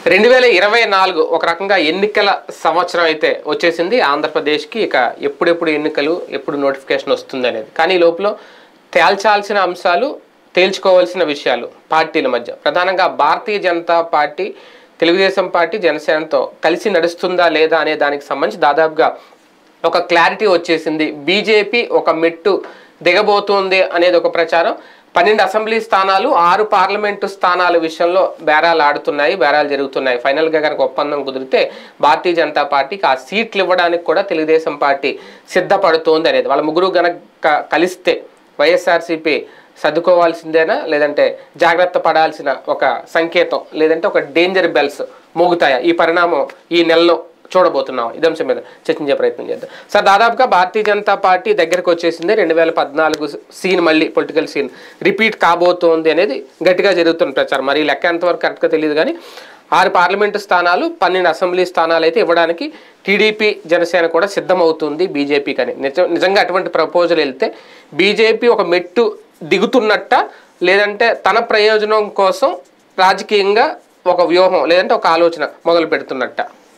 రెండు వేల ఇరవై నాలుగు ఒక రకంగా ఎన్నికల సంవత్సరం అయితే వచ్చేసింది ఆంధ్రప్రదేశ్కి ఇక ఎప్పుడెప్పుడు ఎన్నికలు ఎప్పుడు నోటిఫికేషన్ వస్తుంది అనేది కానీ ఈ లోపల తేల్చాల్సిన అంశాలు తేల్చుకోవాల్సిన విషయాలు పార్టీల మధ్య ప్రధానంగా భారతీయ జనతా పార్టీ తెలుగుదేశం పార్టీ జనసేనతో కలిసి నడుస్తుందా లేదా అనే దానికి సంబంధించి దాదాపుగా ఒక క్లారిటీ వచ్చేసింది బీజేపీ ఒక మెట్టు దిగబోతుంది అనేది ఒక ప్రచారం పన్నెండు అసెంబ్లీ స్థానాలు ఆరు పార్లమెంటు స్థానాల విషయంలో బేరాలు ఆడుతున్నాయి బేరాలు జరుగుతున్నాయి ఫైనల్గా కనుక ఒప్పందం కుదిరితే భారతీయ జనతా పార్టీకి ఆ సీట్లు ఇవ్వడానికి కూడా తెలుగుదేశం పార్టీ సిద్ధపడుతోంది అనేది వాళ్ళ ముగ్గురు గనక కలిస్తే వైఎస్ఆర్సీపీ సర్దుకోవాల్సిందేనా లేదంటే జాగ్రత్త పడాల్సిన ఒక సంకేతం లేదంటే ఒక డేంజర్ బెల్స్ మోగుతాయా ఈ పరిణామం ఈ నెలలో చూడబోతున్నాం ఇదే అంశం మీద చర్చించే ప్రయత్నం చేద్దాం సార్ దాదాపుగా భారతీయ జనతా పార్టీ దగ్గరకు వచ్చేసింది రెండు వేల పద్నాలుగు సీన్ మళ్ళీ పొలిటికల్ సీన్ రిపీట్ కాబోతోంది అనేది గట్టిగా జరుగుతున్న ప్రచారం మరి ఈ లెక్క ఎంతవరకు కరెక్ట్గా తెలియదు కానీ ఆరు పార్లమెంటు స్థానాలు పన్నెండు అసెంబ్లీ స్థానాలు అయితే ఇవ్వడానికి టీడీపీ జనసేన కూడా సిద్ధమవుతుంది బీజేపీకి అని నిజ నిజంగా అటువంటి ప్రపోజల్ వెళ్తే బీజేపీ ఒక మెట్టు దిగుతున్నట్ట లేదంటే తన ప్రయోజనం కోసం రాజకీయంగా ఒక వ్యూహం లేదంటే ఒక ఆలోచన మొదలు పెడుతున్నట్ట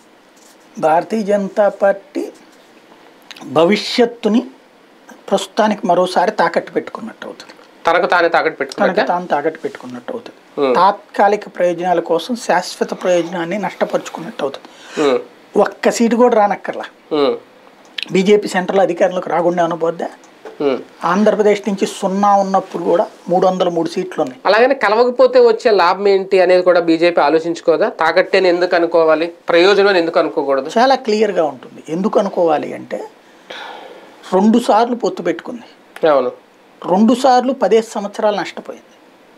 భారతీయ జనతా పార్టీ భవిష్యత్తుని ప్రస్తుతానికి మరోసారి తాకట్టు పెట్టుకున్నట్టు అవుతుంది తనకు తానే తాకట్టు తనకు పెట్టుకున్నట్ట తాను తాకట్టు పెట్టుకున్నట్టు అవుతుంది తాత్కాలిక ప్రయోజనాల కోసం శాశ్వత ప్రయోజనాన్ని నష్టపరుచుకున్నట్టు అవుతుంది ఉమ్, ఒక్క సీటు కూడా రానక్కర్లా ఉమ్, బీజేపీ సెంట్రల్ అధికారంలోకి రాకుండా అనుకోద్దా ఉమ్. ఆంధ్రప్రదేశ్ నుంచి సున్నా ఉన్నప్పుడు కూడా మూడు వందల మూడు సీట్లు ఉన్నాయి అలాగని కలవకపోతే వచ్చే లాభం ఏంటి అనేది కూడా బీజేపీ ఆలోచించుకోదా తాకట్టేని ఎందుకు అనుకోవాలి ప్రయోజనం అని ఎందుకు అనుకోకూడదు చాలా క్లియర్గా ఉంటుంది ఎందుకు అనుకోవాలి అంటే రెండు సార్లు పొత్తు పెట్టుకుంది అవును రెండు సార్లు పదిహేను సంవత్సరాలు నష్టపోయింది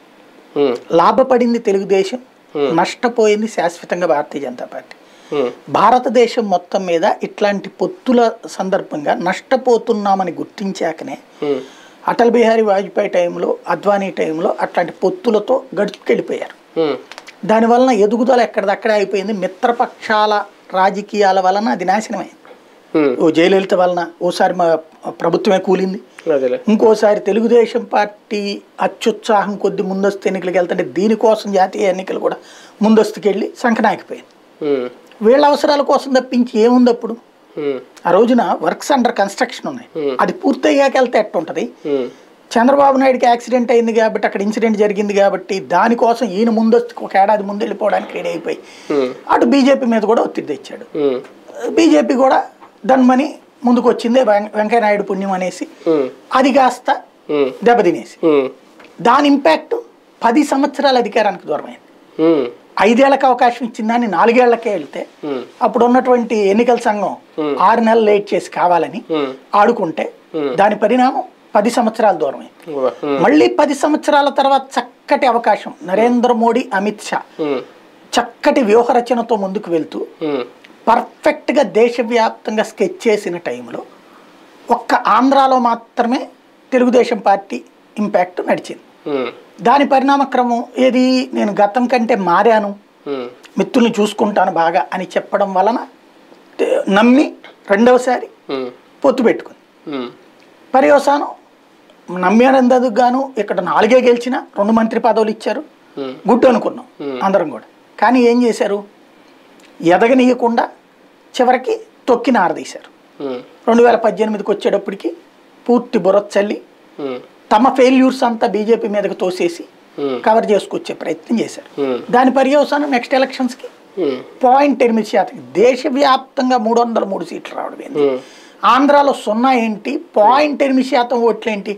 ఉమ్, లాభపడింది తెలుగుదేశం నష్టపోయింది శాశ్వతంగా భారతీయ జనతా పార్టీ ఉమ్, భారతదేశం మొత్తం మీద ఇట్లాంటి పొత్తుల సందర్భంగా నష్టపోతున్నామని గుర్తించాకనే ఉమ్, అటల్ బిహారీ వాజ్పేయి టైంలో అద్వానీ టైంలో అట్లాంటి పొత్తులతో గడుచుకెళ్ళిపోయారు ఉమ్, దానివలన ఎదుగుదల ఎక్కడిదక్కడే అయిపోయింది మిత్రపక్షాల రాజకీయాల వలన అది నాశనమైంది ఉమ్. ఓ జయలలిత వలన ఓసారి మా ప్రభుత్వమే కూలింది అదేలే ఇంకోసారి తెలుగుదేశం పార్టీ అత్యుత్సాహం కొద్ది ముందస్తు ఎన్నికలకు వెళ్తుంటే దీనికోసం జాతీయ ఎన్నికలు కూడా ముందస్తుకు వెళ్ళి సంకనాకిపోయింది ఉమ్, వీళ్ళ అవసరాల కోసం తప్పించి ఏముంది అప్పుడు ఉమ్, ఆ రోజున వర్క్స్ అండర్ కన్స్ట్రక్షన్ ఉన్నాయి అది పూర్తయ్యాక వెళ్తే ఎట్టుంటది ఉమ్, చంద్రబాబు నాయుడుకి యాక్సిడెంట్ అయింది కాబట్టి అక్కడ ఇన్సిడెంట్ జరిగింది కాబట్టి దానికోసం ఈయన ముందస్తుకు ఒక ఏడాది ముందు వెళ్ళిపోవడానికి రెడీ అయిపోయి ఉమ్, అటు బీజేపీ మీద కూడా ఒత్తిడి తెచ్చాడు ఉమ్, బీజేపీ కూడా దన్మని ముందుకు వచ్చిందే వెం- వెంకయ్యనాయుడు పుణ్యం అనేసి ఉమ్, అది కాస్త ఉమ్, దెబ్బతినేసి ఉమ్, దాని ఇంపాక్ట్ పది సంవత్సరాల అధికారానికి దూరమైంది ఉమ్, ఐదేళ్లకు అవకాశం ఇచ్చిన దాన్ని నాలుగేళ్లకే వెళ్తే ఉమ్, అప్పుడు ఉన్నటువంటి ఎన్నికల సంఘం ఆరు నెలలు లేట్ చేసి కావాలని ఉమ్, ఆడుకుంటే దాని పరిణామం పది సంవత్సరాల దూరమైంది ఉమ్, మళ్ళీ పది సంవత్సరాల తర్వాత చక్కటి అవకాశం నరేంద్ర మోడీ అమిత్ షా ఉమ్, చక్కటి వ్యూహరచనతో ముందుకు వెళ్తూ ఉమ్, పర్ఫెక్ట్గా దేశవ్యాప్తంగా స్కెచ్ చేసిన టైంలో ఒక్క ఆంధ్రాలో మాత్రమే తెలుగుదేశం పార్టీ ఇంపాక్ట్ నడిచింది ఉమ్, దాని పరిణామక్రమం ఏది నేను గతం కంటే మారాను ఉమ్, మిత్రుల్ని మిత్రుల్ని చూసుకుంటాను బాగా అని చెప్పడం వలన తే- నమ్మి రెండవసారి ఉమ్, పొత్తు పెట్టుకుంది ఉమ్, పర్యవసానం నమ్మానందుకు గాను ఇక్కడ నాలుగే గెలిచిన రెండు మంత్రి పదవులు ఇచ్చారు ఉమ్, గుడ్ అనుకున్నాం అందరం కూడా కానీ ఏం చేశారు ఎదగనీయకుండా చివరికి తొక్కి నారదీశారు ఉమ్, రెండు వేల పద్దెనిమిదికి వచ్చేటప్పటికి పూర్తి బుర్ర చల్లి ఉమ్, తమ ఫెయిల్యూర్స్ అంతా బీజేపీ మీదకి తోసేసి ఉమ్, కవర్ చేసుకొచ్చే ప్రయత్నం చేశారు ఉమ్, దాని పర్యవసానం నెక్స్ట్ ఎలక్షన్స్కి ఉమ్, పాయింట్ ఎనిమిది శాతం దేశవ్యాప్తంగా మూడు వందల మూడు సీట్లు రావడం ఏంటి ఉమ్, ఆంధ్రాలో సున్నా ఏంటి పాయింట్ ఎనిమిది శాతం ఓట్లు ఏంటి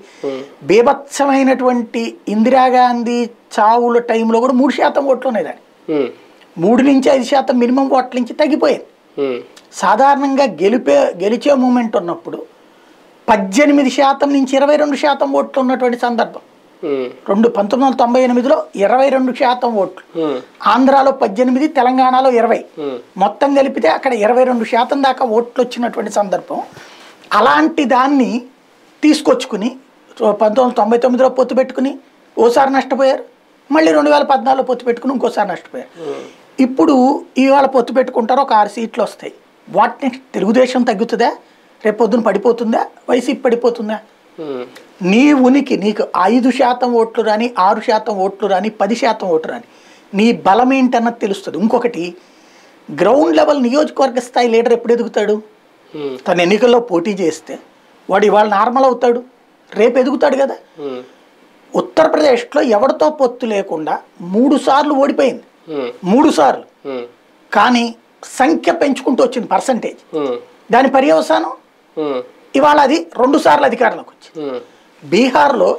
బీభత్సమైనటువంటి ఇందిరాగాంధీ చావుల టైంలో కూడా మూడు శాతం ఓట్లు ఉన్నాయి దాన్ని ఉమ్, మూడు నుంచి ఐదు శాతం మినిమం ఓట్ల నుంచి తగ్గిపోయింది ఉమ్, సాధారణంగా గెలిపే గెలిచే మూమెంట్ ఉన్నప్పుడు పద్దెనిమిది శాతం నుంచి ఇరవై రెండు శాతం ఓట్లు ఉన్నటువంటి సందర్భం ఉమ్, రెండు పంతొమ్మిది వందల తొంభై ఎనిమిదిలో ఇరవై రెండు శాతం ఓట్లు ఉమ్, ఆంధ్రాలో పద్దెనిమిది తెలంగాణలో ఇరవై ఉమ్, మొత్తం కలిపితే అక్కడ ఇరవై రెండు శాతం దాకా ఓట్లు వచ్చినటువంటి సందర్భం అలాంటి దాన్ని తీసుకొచ్చుకుని పంతొమ్మిది వందల తొంభై తొమ్మిదిలో పొత్తు పెట్టుకుని ఓసారి నష్టపోయారు మళ్ళీ రెండు వేల పద్నాలుగులో పొత్తు పెట్టుకుని ఇంకోసారి నష్టపోయారు ఇప్పుడు ఇవాళ పొత్తు పెట్టుకుంటారు ఒక ఆరు సీట్లు వస్తాయి వాట్ నెక్స్ట్ తెలుగుదేశం తగ్గుతుందా రేపు పొద్దున పడిపోతుందా వైసీపీ పడిపోతుందా ఉమ్, నీ ఉనికి నీకు ఐదు శాతం ఓట్లు రాని ఆరు శాతం ఓట్లు రాని పది శాతం ఓట్లు రాని నీ బలం ఏంటన్నది తెలుస్తుంది ఇంకొకటి గ్రౌండ్ లెవెల్ నియోజకవర్గ స్థాయి లీడర్ ఎప్పుడు ఎదుగుతాడు ఉమ్, తన ఎన్నికల్లో పోటీ చేస్తే వాడు ఇవాళ నార్మల్ అవుతాడు రేపు ఎదుగుతాడు కదా ఉమ్, ఉత్తరప్రదేశ్లో ఎవరితో పొత్తు లేకుండా మూడు సార్లు ఓడిపోయింది ఉమ్, మూడు సార్లు ఉమ్, కానీ సంఖ్య పెంచుకుంటూ వచ్చింది పర్సంటేజ్ ఉమ్, దాని పర్యవసానం ఉమ్, ఇవాళ అది రెండు సార్లు అధికారంలోకి వచ్చింది ఉమ్, బీహార్లో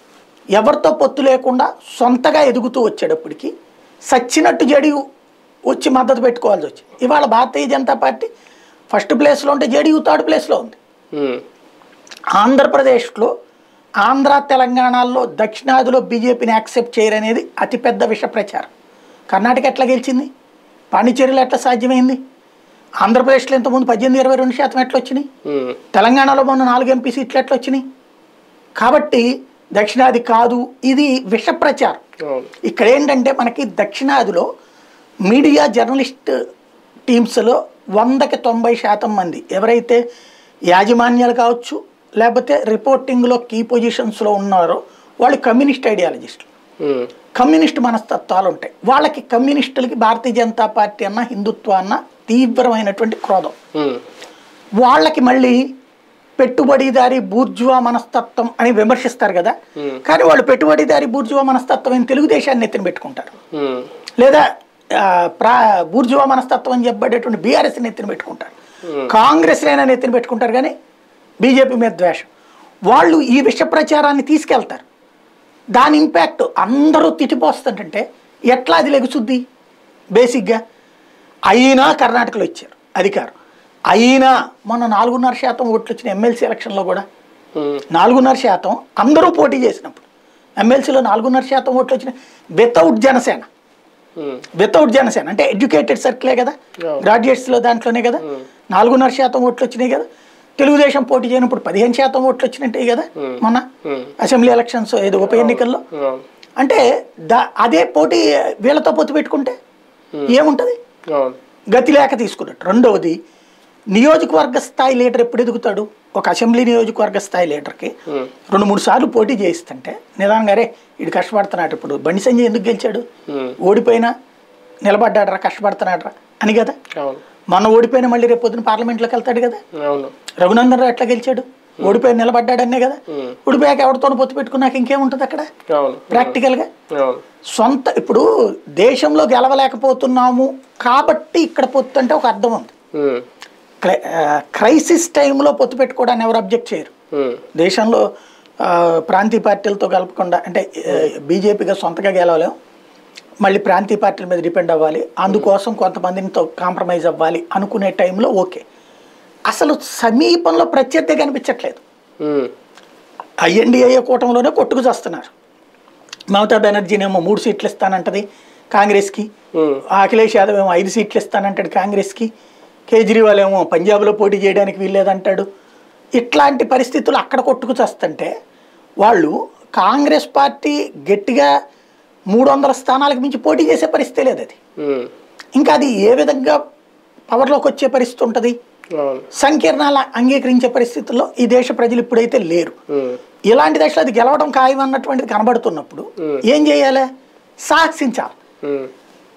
ఎవరితో పొత్తు లేకుండా సొంతగా ఎదుగుతూ వచ్చేటప్పటికి సచ్చినట్టు జడియు వచ్చి మద్దతు పెట్టుకోవాల్సి వచ్చింది ఇవాళ భారతీయ జనతా పార్టీ ఫస్ట్ ప్లేస్లో ఉంటే జేడీయూ థర్డ్ ప్లేస్లో ఉంది ఉమ్, ఆంధ్రప్రదేశ్లో ఆంధ్ర తెలంగాణలో దక్షిణాదిలో బీజేపీని యాక్సెప్ట్ చేయరనేది అతిపెద్ద విష ప్రచారం కర్ణాటక ఎట్లా గెలిచింది పాండిచేరిలో ఎట్లా సాధ్యమైంది ఆంధ్రప్రదేశ్లో ఇంతకుముందు పద్దెనిమిది ఇరవై రెండు శాతం ఎట్లా వచ్చినాయి ఉమ్, తెలంగాణలో మొన్న నాలుగు ఎంపీ సీట్లు ఎట్లా వచ్చినాయి కాబట్టి దక్షిణాది కాదు ఇది విష ప్రచారం అవును ఇక్కడ ఏంటంటే మనకి దక్షిణాదిలో మీడియా జర్నలిస్ట్ టీమ్స్లో వందకి తొంభై శాతం మంది ఎవరైతే యాజమాన్యాలు కావచ్చు లేకపోతే రిపోర్టింగ్లో కీ పొజిషన్స్లో ఉన్నారో వాళ్ళు కమ్యూనిస్ట్ ఐడియాలజిస్టులు ఉమ్, కమ్యూనిస్ట్ మనస్తత్వాలు ఉంటాయి వాళ్ళకి కమ్యూనిస్టులకి భారతీయ జనతా పార్టీ అన్న హిందుత్వ అన్న తీవ్రమైనటువంటి క్రోధం ఉమ్, వాళ్ళకి మళ్ళీ పెట్టుబడిదారి బూర్జువా మనస్తత్వం అని విమర్శిస్తారు కదా Hmm. కానీ వాళ్ళు పెట్టుబడిదారి బూర్జువా మనస్తత్వం అని తెలుగుదేశాన్ని ఎత్తిన పెట్టుకుంటారు ఉమ్, లేదా ఆ, ప్రా బూర్జువా మనస్తత్వం అని చెప్పబడేటువంటి బీఆర్ఎస్ ఎత్తిన పెట్టుకుంటారు Hmm. కాంగ్రెస్ అయినా ఎత్తిన పెట్టుకుంటారు కానీ బీజేపీ మీద ద్వేషం వాళ్ళు ఈ విష ప్రచారాన్ని తీసుకెళ్తారు దాని ఇంపాక్ట్ అందరూ తిట్టిపోస్తుంటే ఎట్లా అది లెగుసుద్ది బేసిక్గా అయినా కర్ణాటకలో ఇచ్చారు అధికారం అయినా మొన్న నాలుగున్నర శాతం ఓట్లు వచ్చిన ఎమ్మెల్సీ ఎలక్షన్లో కూడా ఉమ్, నాలుగున్నర శాతం అందరూ పోటీ చేసినప్పుడు ఎమ్మెల్సీలో నాలుగున్నర శాతం ఓట్లు వచ్చినాయి without Janasena um, without Janasena అంటే ఎడ్యుకేటెడ్ సర్కిలే కదా Yeah. గ్రాడ్యుయేట్స్లో దాంట్లోనే కదా నాలుగున్నర శాతం ఓట్లు వచ్చినాయి కదా తెలుగుదేశం పోటీ చేయనప్పుడు పదిహేను శాతం ఓట్లు వచ్చినట్టే కదా మొన్న ఉమ్, అసెంబ్లీ ఎలక్షన్స్ ఏదో ఉప ఎన్నికల్లో అవును అంటే దా అదే పోటీ వీళ్ళతో పొత్తు పెట్టుకుంటే ఏముంటుంది అవును గతి లేక తీసుకున్నట్టు రెండవది నియోజకవర్గ స్థాయి లీడర్ ఎప్పుడు ఎదుగుతాడు ఒక అసెంబ్లీ నియోజకవర్గ స్థాయి లీడర్కి ఉమ్, రెండు మూడు సార్లు పోటీ చేయిస్తుంటే నిదానంగారే ఇటు కష్టపడుతున్నాడు ఇప్పుడు బండి సంజయ్ ఎందుకు గెలిచాడు ఉమ్, ఓడిపోయినా నిలబడ్డాడరా కష్టపడుతున్నాడరా అని కదా అవును మొన్న ఓడిపోయినా మళ్ళీ రేపు పొద్దున పార్లమెంట్లోకి వెళ్తాడు కదా అవును రఘునందన్ రావు ఎట్లా గెలిచాడు ఓడిపోయి నిలబడ్డాడనే కదా ఉమ్, ఓడిపోయాక ఎవరితోనూ పొత్తు పెట్టుకున్నాక ఇంకేముంటుంది అక్కడ అవును ప్రాక్టికల్గా అవును సొంత ఇప్పుడు దేశంలో గెలవలేకపోతున్నాము కాబట్టి ఇక్కడ పొత్తు అంటే ఒక అర్థం ఉంది ఉమ్, క్రై- ఆ, క్రైసిస్ టైంలో పొత్తు పెట్టుకోవడానికి ఎవరు అబ్జెక్ట్ చేయరు ఉమ్, దేశంలో ఆ, ప్రాంతీయ పార్టీలతో కలపకుండా అంటే బీజేపీగా సొంతగా గెలవలేం మళ్ళీ ప్రాంతీయ పార్టీల మీద డిపెండ్ అవ్వాలి అందుకోసం కొంతమందితో కాంప్రమైజ్ అవ్వాలి అనుకునే టైంలో ఓకే అసలు సమీపంలో ప్రత్యర్థి కనిపించట్లేదు ఉమ్, ఐఎన్డిఏ కూటమిలోనే కొట్టుకు చేస్తున్నారు మమతా బెనర్జీనేమో మూడు సీట్లు ఇస్తానంటది కాంగ్రెస్కి ఉమ్, అఖిలేష్ యాదవ్ ఏమో ఐదు సీట్లు ఇస్తానంటాడు కాంగ్రెస్కి కేజ్రీవాల్ ఏమో పంజాబ్లో పోటీ చేయడానికి వీల్లేదంటాడు ఇట్లాంటి పరిస్థితులు అక్కడ కొట్టుకు చేస్తుంటే వాళ్ళు కాంగ్రెస్ పార్టీ గట్టిగా మూడు వందల స్థానాలకు మించి పోటీ చేసే పరిస్థితి లేదు అది ఉమ్, ఇంకా అది ఏ విధంగా పవర్లోకి వచ్చే పరిస్థితి ఉంటుంది అవును సంకీర్ణాల అంగీకరించే పరిస్థితుల్లో ఈ దేశ ప్రజలు ఇప్పుడైతే లేరు ఉమ్, ఇలాంటి దశలో అది గెలవడం ఖాయం అన్నటువంటిది కనబడుతున్నప్పుడు Hmm. ఏం చేయాలి సాహసించాలి ఉమ్,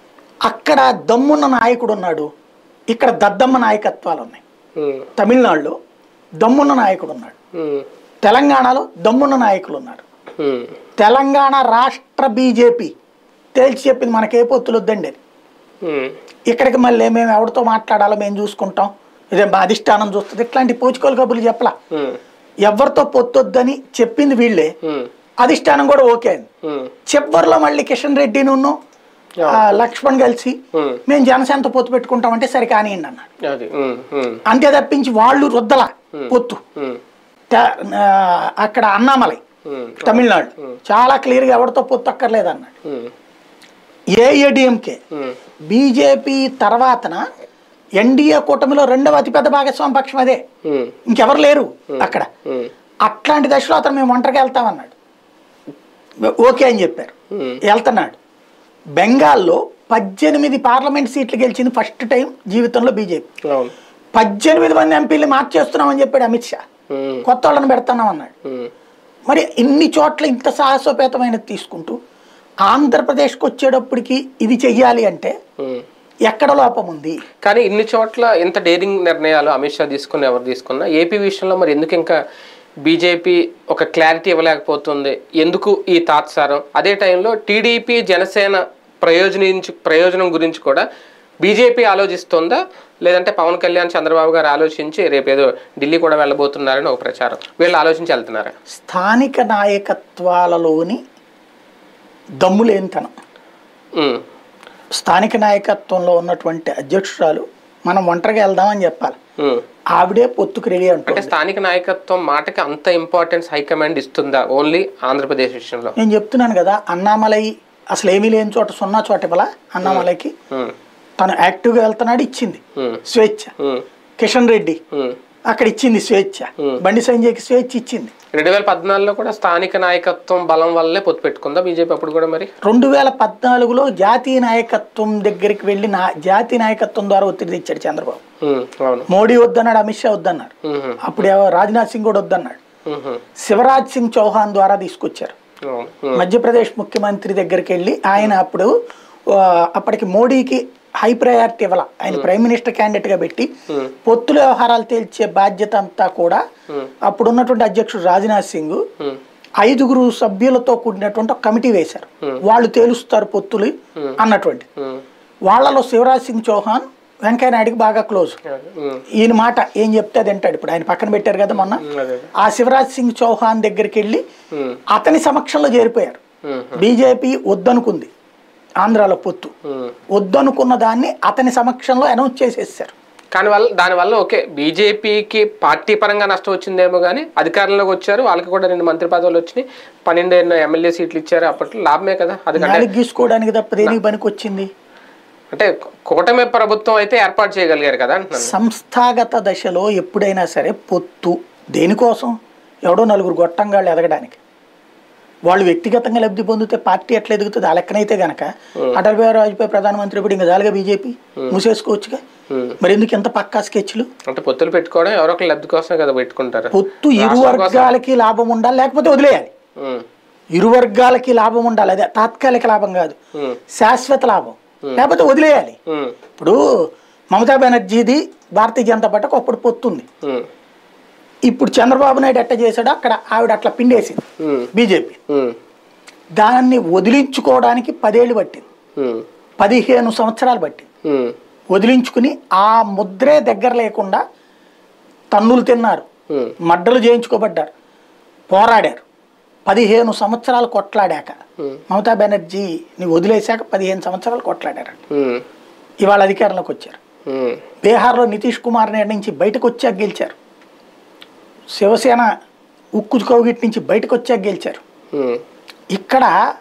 అక్కడ దమ్మున్న నాయకుడు ఉన్నాడు ఇక్కడ దద్దమ్మ నాయకత్వాలు ఉన్నాయి ఉమ్, తమిళనాడులో దమ్మున్న నాయకుడు ఉన్నాడు ఉమ్, తెలంగాణలో దమ్మున్న నాయకులు ఉన్నారు ఉమ్, తెలంగాణ రాష్ట్ర బీజేపీ తేల్చి చెప్పింది మనకే పొత్తులు వద్దండి అని ఉమ్, ఇక్కడికి మళ్ళీ మేము ఎవరితో మాట్లాడాలో మేము చూసుకుంటాం ఇదే మా అధిష్టానం చూస్తుంది ఇట్లాంటి పోచుకోలు కబుర్లు చెప్పలా ఉమ్, ఎవరితో పొత్తొద్దని చెప్పింది వీళ్ళే ఉమ్, అధిష్టానం కూడా ఓకే అయింది ఉమ్, చివరిలో మళ్ళీ కిషన్ రెడ్డి నున్ను ఆ, లక్ష్మణ్ కలిసి ఉమ్, మేము జనసేనతో పొత్తు పెట్టుకుంటామంటే సరే కానివ్వండి అన్నాడు అది ఉమ్, ఉమ్, అంతే తప్పించి వాళ్ళు రుద్దల పొత్తు ఉమ్, త- ఆ, అక్కడ అన్నామలై ఉమ్, తమిళనాడు చాలా క్లియర్గా ఎవరితో పొత్తు అక్కర్లేదు అన్నాడు ఉమ్, ఏఏడిఎంకే ఉమ్, బీజేపీ తర్వాతన ఎన్డీఏ కూటమిలో రెండవ అతిపెద్ద భాగస్వామి పక్షం అదే ఉమ్, ఇంకెవరు లేరు అక్కడ ఉమ్, అట్లాంటి దశలో అతను మేము ఒంటరిగా వెళ్తామన్నాడు ఓకే అని చెప్పారు ఉమ్, వెళ్తున్నాడు బెంగాల్లో పద్దెనిమిది పార్లమెంట్ సీట్లు గెలిచింది ఫస్ట్ టైం జీవితంలో బీజేపీ అవును పద్దెనిమిది మంది ఎంపీలు మార్చేస్తున్నామని చెప్పాడు అమిత్ షా ఉమ్, కొత్త వాళ్ళని పెడతాం అన్నాడు ఉమ్, మరి ఇన్ని చోట్ల ఇంత సాహసోపేతమైనది తీసుకుంటూ ఆంధ్రప్రదేశ్కి వచ్చేటప్పటికి ఇది చెయ్యాలి అంటే ఉమ్. ఎక్కడ లోపం ఉంది కానీ ఇన్ని చోట్ల ఇంత డేరింగ్ నిర్ణయాలు అమిత్ షా తీసుకున్న ఎవరు తీసుకున్నా ఏపీ విషయంలో మరి ఎందుకు ఇంకా బీజేపీ ఒక క్లారిటీ ఇవ్వలేకపోతుంది ఎందుకు ఈ తాత్సారం అదే టైంలో టీడీపీ జనసేన ప్రయోజనించి ప్రయోజనం గురించి కూడా బీజేపీ ఆలోచిస్తుందా లేదంటే పవన్ కళ్యాణ్ చంద్రబాబు గారు ఆలోచించి రేపేదో ఢిల్లీ కూడా వెళ్ళబోతున్నారని ఒక ప్రచారం వీళ్ళు ఆలోచించి వెళ్తున్నారా స్థానిక నాయకత్వాలలోని దమ్ములేనితనం ఉమ్, స్థానిక నాయకత్వంలో ఉన్నటువంటి అధ్యక్షురాలు మనం ఒంటరిగా వెళ్దామని చెప్పాలి ఉమ్. ఆవిడే పొత్తుకు రెడీ అంటే అంటుంది స్థానిక నాయకత్వం మాటకి అంత ఇంపార్టెన్స్ హైకమాండ్ ఇస్తుందా ఓన్లీ ఆంధ్రప్రదేశ్ విషయంలో నేను చెప్తున్నాను కదా అన్నామలై అసలు ఏమీ లేని చోట సున్నా చోట ఇవ్వాల అన్నామలైకి ఉమ్, తను యాక్టివ్గా వెళ్తున్నాడు ఇచ్చింది ఉమ్, స్వేచ్ఛ ఉమ్, కిషన్ రెడ్డి ఉమ్. అక్కడ ఇచ్చింది స్వేచ్ఛ బండి సంజయ్కి స్వేచ్ఛ ఇచ్చింది రెండు వేల పద్నాలుగులో కూడా స్థానిక నాయకత్వం బలం వల్లే పొత్తు పెట్టుకుందా బీజేపీ అప్పుడు కూడా మరి రెండు వేల పద్నాలుగులో జాతీయ నాయకత్వం దగ్గరికి వెళ్ళి నా జాతీయ నాయకత్వం ద్వారా ఒత్తిడి తెచ్చాడు చంద్రబాబు ఉమ్, అవును మోడీ వద్దన్నాడు అమిత్ షా వద్దన్నారు ఉహు, అప్పుడు ఎవరు రాజ్నాథ్ సింగ్ కూడా వద్దన్నాడు ఉహు, శివరాజ్ సింగ్ చౌహాన్ ద్వారా తీసుకొచ్చారు అవును ఉమ్, మధ్యప్రదేశ్ ముఖ్యమంత్రి దగ్గరికి వెళ్ళి ఆయన అప్పుడు ఆ, అప్పటికి మోడీకి హై ప్రయారిటీ ఇవ్వాల ఆయన ప్రైమ్ మినిస్టర్ క్యాండిడేట్ గా పెట్టి ఉమ్, పొత్తుల వ్యవహారాలు తేల్చే బాధ్యత అంతా కూడా ఉమ్, అప్పుడు ఉన్నటువంటి అధ్యక్షుడు రాజ్నాథ్ సింగ్ ఉమ్, ఐదుగురు సభ్యులతో కూడినటువంటి ఒక కమిటీ వేశారు వాళ్ళు తేలుస్తారు పొత్తులు అన్నటువంటి ఉమ్, వాళ్ళలో శివరాజ్ సింగ్ చౌహాన్ వెంకయ్య నాయుడికి బాగా క్లోజ్ ఉమ్, ఈయన మాట ఏం చెప్తే అది అంటాడు ఇప్పుడు ఆయన పక్కన పెట్టారు కదా మొన్న ఉమ్, అదే ఆ శివరాజ్ సింగ్ చౌహాన్ దగ్గరికి వెళ్ళి ఉమ్, అతని సమక్షంలో చేరిపోయారు ఉమ్, బీజేపీ వద్దనుకుంది ఆంధ్రాలో పొత్తు ఉమ్. వద్దనుకున్న దాన్ని అతని సమక్షంలో అనౌన్స్ చేసేసారు కానీ వల్ల దానివల్ల ఓకే బీజేపీకి పార్టీ పరంగా నష్టం వచ్చిందేమో కానీ అధికారంలోకి వచ్చారు వాళ్ళకి కూడా రెండు మంత్రి పదవులు వచ్చినాయి పన్నెండు ఎన్నో ఎమ్మెల్యే సీట్లు ఇచ్చారు అప్పట్లో లాభమే కదా అది నాలుగు గీసుకోవడానికి తప్ప దేనికి పనికి వచ్చింది అంటే కూటమి ప్రభుత్వం అయితే ఏర్పాటు చేయగలిగారు కదా అంటున్నాను సంస్థాగత దశలో ఎప్పుడైనా సరే పొత్తు దేనికోసం ఎవడో నలుగురు గొట్టంగాళ్ళు ఎదగడానికి వాళ్ళు వ్యక్తిగతంగా లబ్ధి పొందితే పార్టీ ఎట్లా ఎదుగుతుంది ఆ లెక్కనైతే గనక అటల్ బిహారీ వాజ్పేయి ప్రధానమంత్రి ఇప్పుడు ఇంకా జాలిగా బీజేపీ మూసేసుకోవచ్చుగా ఉమ్. మరి ఎందుకు ఎంత పక్కా స్కెచ్లు అంటే పొత్తులు పెట్టుకోవడం ఎవరో ఒకరి లబ్ధి కోసమే కదా పెట్టుకుంటారు పొత్తు ఇరు వర్గాలకి లాభం ఉండాలి లేకపోతే వదిలేయాలి ఉమ్, ఇరు వర్గాలకి లాభం ఉండాలి అదే తాత్కాలిక లాభం కాదు ఉమ్, శాశ్వత లాభం లేకపోతే వదిలేయాలి ఉమ్, ఇప్పుడు మమతా బెనర్జీది భారతీయ జనతా పార్టీకి అప్పుడు పొత్తుంది ఉమ్, ఇప్పుడు చంద్రబాబు నాయుడు ఎట్ట చేశాడో అక్కడ ఆవిడ అట్లా పిండేసింది ఉమ్, బీజేపీ ఉమ్, దాన్ని వదిలించుకోవడానికి పదేళ్ళు పట్టింది ఉమ్, పదిహేను సంవత్సరాలు పట్టింది ఉమ్, వదిలించుకుని ఆ ముద్రే దగ్గర లేకుండా తన్నులు తిన్నారు ఉమ్, మడ్డలు చేయించుకోబడ్డారు పోరాడారు పదిహేను సంవత్సరాలు కొట్లాడాక ఉమ్, మమతా బెనర్జీని వదిలేశాక పదిహేను సంవత్సరాలు కొట్లాడారు ఉమ్, ఇవాళ అధికారంలోకి వచ్చారు ఉమ్, బీహార్లో నితీష్ కుమార్ నాయుడు నుంచి బయటకు వచ్చాక గెలిచారు శివసేన ఉక్కు కౌగిట్ నుంచి బయటకు వచ్చాక గెలిచారు ఉమ్, ఇక్కడ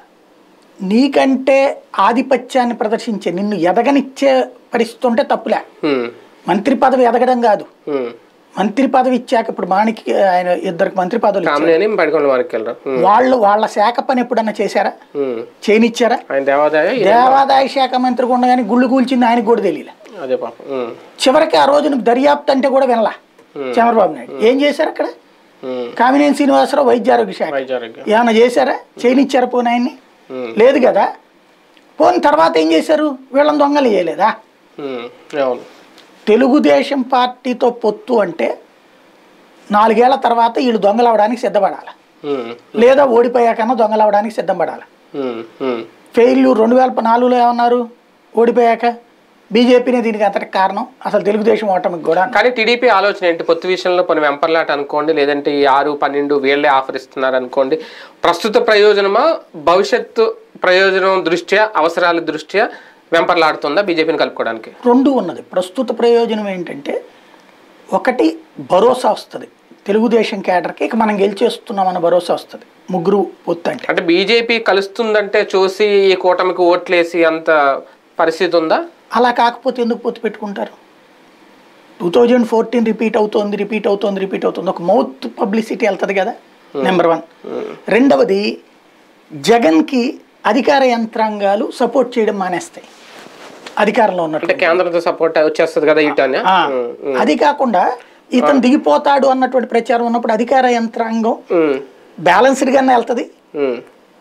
నీకంటే ఆధిపత్యాన్ని ప్రదర్శించే నిన్ను ఎదగనిచ్చే పరిస్థితి ఉంటే తప్పులే ఉమ్, మంత్రి పదవి ఎదగడం కాదు ఉమ్. మంత్రి పదవి ఇచ్చాక ఇప్పుడు మాణిక్ ఆయన ఇద్దరికి మంత్రి పదవులు ఇచ్చారు కామినేని పడుకోండి వారికి వెళ్ళరు ఉమ్, వాళ్ళు వాళ్ళ శాఖ పని ఎప్పుడన్నా చేశారా ఉమ్. చేయనిచ్చారా ఆయన దేవాదాయ ఈయన- దేవాదాయ శాఖ మంత్రి ఉండగానే గుళ్ళు కూల్చింది ఆయనకు కూడా తెలియలే అదే పాపం ఉమ్, చివరికి ఆ రోజున దర్యాప్తు అంటే కూడా వినలా Hmm. చంద్రబాబు నాయుడు ఏం చేశారు అక్కడ ఉమ్, కామినేని శ్రీనివాసరావు వైద్య ఆరోగ్య శాఖ వైద్యారోగ్యం ఏమైనా చేశారా చేయనిచ్చారా పోనీ ఆయన్ని ఉమ్, లేదు కదా పోని తర్వాత ఏం చేశారు వీళ్ళని దొంగలు చేయలేదా ఉమ్, అవును తెలుగుదేశం పార్టీతో పొత్తు అంటే నాలుగేళ్ల తర్వాత వీళ్ళు దొంగలవడానికి సిద్ధపడాలి ఉమ్, లేదా ఓడిపోయాకన్నా దొంగలవడానికి సిద్ధపడాలి ఉమ్, ఉమ్, ఫెయిల్యూర్ రెండు వేల నాలుగులో ఏమన్నారు ఓడిపోయాక బీజేపీనే దీనికి అంతటి కారణం అసలు తెలుగుదేశం ఓటమికి కూడా కానీ టీడీపీ ఆలోచన ఏంటి పొత్తు విషయంలో కొన్ని వెంపర్లాట అనుకోండి లేదంటే ఈ ఆరు పన్నెండు వీళ్ళే ఆఫర్ ఇస్తున్నారు అనుకోండి ప్రస్తుత ప్రయోజనమా భవిష్యత్తు ప్రయోజనం దృష్ట్యా అవసరాల దృష్ట్యా వెంపర్లాడుతుందా బీజేపీని కలుపుకోవడానికి రెండు ఉన్నది ప్రస్తుత ప్రయోజనం ఏంటంటే ఒకటి భరోసా వస్తుంది తెలుగుదేశం కేడర్కి ఇక మనం గెలిచేస్తున్నామన్న భరోసా వస్తుంది ముగ్గురు పొత్తు అంటే అంటే బీజేపీ కలుస్తుందంటే చూసి ఈ కూటమికి ఓట్లేసి అంత పరిస్థితి ఉందా అలా కాకపోతే ఎందుకు పొత్తు పెట్టుకుంటారు టూ థౌజండ్ ఫోర్టీన్ రిపీట్ అవుతోంది రిపీట్ అవుతోంది రిపీట్ అవుతుంది ఒక మౌత్ పబ్లిసిటీ వెళ్తుంది కదా నెంబర్ వన్ రెండవది జగన్కి అధికార యంత్రాంగాలు సపోర్ట్ చేయడం మానేస్తాయి అధికారంలో ఉన్నట్టు అంటే కేంద్రంతో సపోర్ట్ వచ్చేస్తుంది కదా ఇటు అని ఆ, అది కాకుండా ఇతను దిగిపోతాడు అన్నటువంటి ప్రచారం ఉన్నప్పుడు అధికార యంత్రాంగం ఉమ్, బ్యాలెన్స్డ్గానే వెళ్తుంది ఉమ్,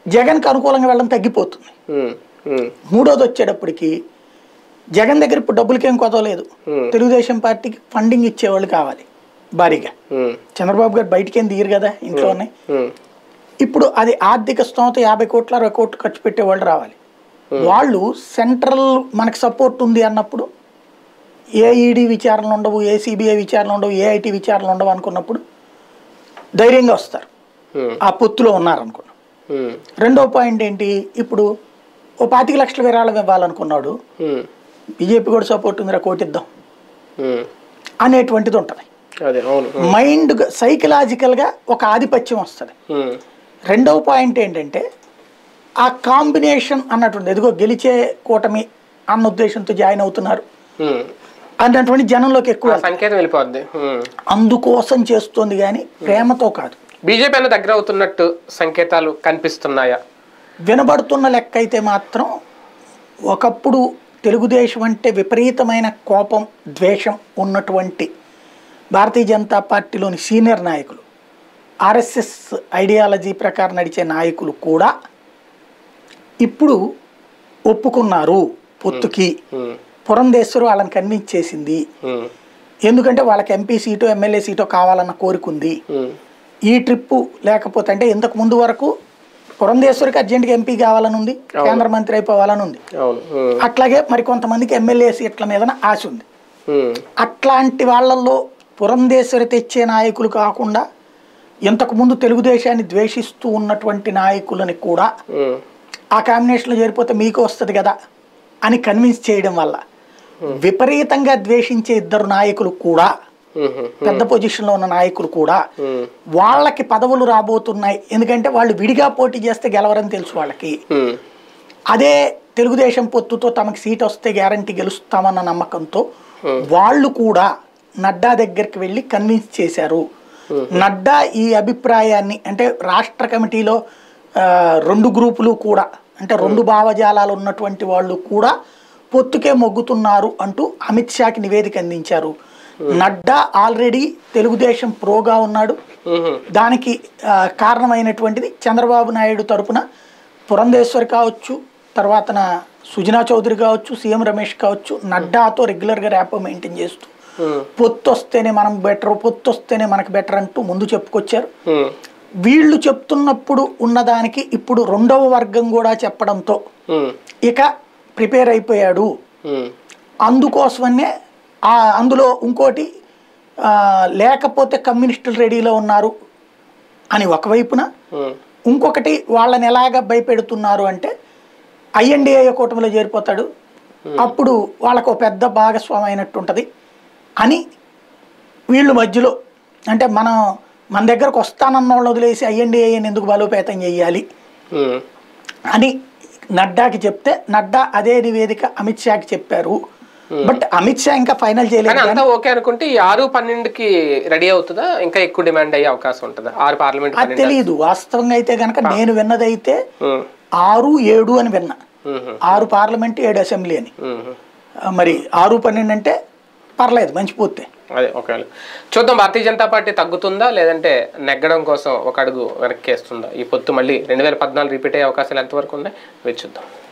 జగన్కి అనుకూలంగా వెళ్ళడం తగ్గిపోతుంది ఉమ్, ఉమ్, మూడోది వచ్చేటప్పటికి జగన్ దగ్గర ఇప్పుడు డబ్బులకేం కొదవలేదు Hmm. తెలుగుదేశం పార్టీకి ఫండింగ్ ఇచ్చేవాళ్ళు కావాలి భారీగా ఉమ్, చంద్రబాబు గారు బయటికేం తీయరు కదా ఇంట్లోనే ఉమ్, ఇప్పుడు అది ఆర్థిక స్తోమత యాభై కోట్ల అరవై కోట్లు ఖర్చు పెట్టే వాళ్ళు రావాలి వాళ్ళు సెంట్రల్ మనకి సపోర్ట్ ఉంది అన్నప్పుడు ఏ ఈడీ విచారణలు ఉండవు ఏ సిబిఐ విచారణలు ఉండవు ఏ ఐటీ విచారణలు ఉండవు అనుకున్నప్పుడు ధైర్యంగా వస్తారు ఉమ్, ఆ పొత్తులో ఉన్నారనుకున్నాం ఉమ్, రెండో పాయింట్ ఏంటి ఇప్పుడు ఓ పాతిక లక్షల విరాళం ఇవ్వాలనుకున్నాడు ఉమ్, బీజేపీ కూడా సపోర్ట్ ఉందిరా కోటిద్దాం ఉమ్. అనేటువంటిది ఉంటుంది అదే అవును ఉమ్, మైండ్ సైకలాజికల్గా ఒక ఆధిపత్యం వస్తుంది ఉమ్, రెండవ పాయింట్ ఏంటంటే ఆ కాంబినేషన్ అన్నటువంటి ఎదుగో గెలిచే కూటమి అన్న ఉద్దేశంతో జాయిన్ అవుతున్నారు ఉమ్. అన్నటువంటి జనంలోకి ఎక్కువ ఆ సంకేతం వెళ్ళిపోద్ది ఉమ్. అందుకోసం చేస్తోంది కానీ ప్రేమతో కాదు బీజేపీ అన్న దగ్గర అవుతున్నట్టు సంకేతాలు కనిపిస్తున్నాయా వినబడుతున్న లెక్క అయితే మాత్రం ఒకప్పుడు తెలుగుదేశం అంటే విపరీతమైన కోపం ద్వేషం ఉన్నటువంటి భారతీయ జనతా పార్టీలోని సీనియర్ నాయకులు ఆర్ఎస్ఎస్ ఐడియాలజీ ప్రకారం నడిచే నాయకులు కూడా ఇప్పుడు ఒప్పుకున్నారు పొత్తుకి ఉమ్, పురంధేశ్వరు వాళ్ళని కన్విన్స్ చేసింది ఉమ్, ఎందుకంటే వాళ్ళకి ఎంపీ సీటో ఎమ్మెల్యే సీటో కావాలన్న కోరిక ఉంది ఉమ్, ఈ ట్రిప్పు లేకపోతే అంటే ఇంతకు ముందు వరకు పురంధేశ్వరికి అర్జెంట్గా ఎంపీ కావాలని ఉంది కేంద్ర మంత్రి అయిపోవాలని ఉంది అవును ఉమ్, అట్లాగే మరి కొంతమందికి ఎమ్మెల్యే సీట్ల మీద ఆశ ఉంది ఉమ్, అట్లాంటి వాళ్ళల్లో పురంధేశ్వరి తెచ్చే నాయకులు కాకుండా ఇంతకు ముందు తెలుగుదేశాన్ని ద్వేషిస్తూ ఉన్నటువంటి నాయకులని కూడా ఉమ్, ఆ కాంబినేషన్లో చేరిపోతే మీకు వస్తుంది కదా అని కన్విన్స్ చేయడం వల్ల విపరీతంగా ద్వేషించే ఇద్దరు నాయకులు కూడా ఉమ్, ఉమ్, పెద్ద పొజిషన్లో ఉన్న నాయకులు కూడా ఉమ్, వాళ్ళకి పదవులు రాబోతున్నాయి ఎందుకంటే వాళ్ళు విడిగా పోటీ చేస్తే గెలవరని తెలుసు వాళ్ళకి ఉమ్, అదే తెలుగుదేశం పొత్తుతో తమకి సీట్ వస్తే గ్యారంటీ గెలుస్తామన్న నమ్మకంతో వాళ్ళు కూడా నడ్డా దగ్గరికి వెళ్ళి కన్విన్స్ చేశారు నడ్డా ఈ అభిప్రాయాన్ని అంటే రాష్ట్ర కమిటీలో ఆ, రెండు గ్రూపులు కూడా అంటే రెండు భావజాలాలు ఉన్నటువంటి వాళ్ళు కూడా పొత్తుకే మొగ్గుతున్నారు అంటూ అమిత్ షాకి నివేదిక అందించారు నడ్డా ఆల్రెడీ తెలుగుదేశం ప్రోగా ఉన్నాడు ఉమ్, దానికి ఆ, కారణమైనటువంటిది చంద్రబాబు నాయుడు తరపున పురంధేశ్వర్ కావచ్చు తర్వాత సుజనా చౌదరి కావచ్చు సీఎం రమేష్ కావచ్చు నడ్డాతో రెగ్యులర్గా ర్యాపో మెయింటైన్ చేస్తూ ఉమ్, పొత్తు వస్తేనే మనం బెటర్ పొత్తు వస్తేనే మనకు బెటర్ అంటూ ముందు చెప్పుకొచ్చారు ఉమ్, వీళ్ళు చెప్తున్నప్పుడు ఉన్నదానికి ఇప్పుడు రెండవ వర్గం కూడా చెప్పడంతో ఉమ్, ఇక ప్రిపేర్ అయిపోయాడు ఉమ్, అందుకోసమనే ఆ అందులో ఇంకోటి ఆ, లేకపోతే కమ్యూనిస్టులు రెడీలో ఉన్నారు అని ఒకవైపున ఉమ్, ఇంకొకటి వాళ్ళని ఎలాగ భయపెడుతున్నారు అంటే ఐఎన్డిఏ కూటమిలో చేరిపోతాడు అప్పుడు వాళ్ళకు ఒక పెద్ద భాగస్వామి అయినట్టు ఉంటుంది అని వీళ్ళు మధ్యలో అంటే మనం మన దగ్గరకు వస్తానన్న వాళ్ళని వదిలేసి ఐఎన్డిఏని ఎందుకు బలోపేతం చేయాలి ఉమ్, అని నడ్డాకి చెప్తే నడ్డా అదే నివేదిక అమిత్ షాకి చెప్పారు బట్ అమిత్ షా ఇంకా ఫైనల్ చేయలేదు కానీ అంతా ఓకే అనుకుంటే ఈ ఆరు పన్నెండుకి రెడీ అవుతుందా ఇంకా ఎక్కువ డిమాండ్ అయ్యే అవకాశం ఉంటుందా ఆరు పార్లమెంట్ అది పన్నెండు తెలియదు వాస్తవంగా అయితే కనుక నేను విన్నదైతే ఉమ్, ఆరు ఏడు అని విన్నా ఉమ్, ఆరు పార్లమెంట్ ఏడు అసెంబ్లీ అని ఉమ్, ఆ, మరి ఆరు పన్నెండు అంటే పర్లేదు మంచి పూర్తే అదే ఒకవేళ చూద్దాం భారతీయ జనతా పార్టీ తగ్గుతుందా లేదంటే నెగ్గడం కోసం ఒక అడుగు వెనక్కి వేస్తుందా ఈ పొత్తు మళ్ళీ రెండు వేల పద్నాలుగు రిపీట్ అయ్యే అవకాశాలు ఎంతవరకు ఉన్నాయి వేచి చూద్దాం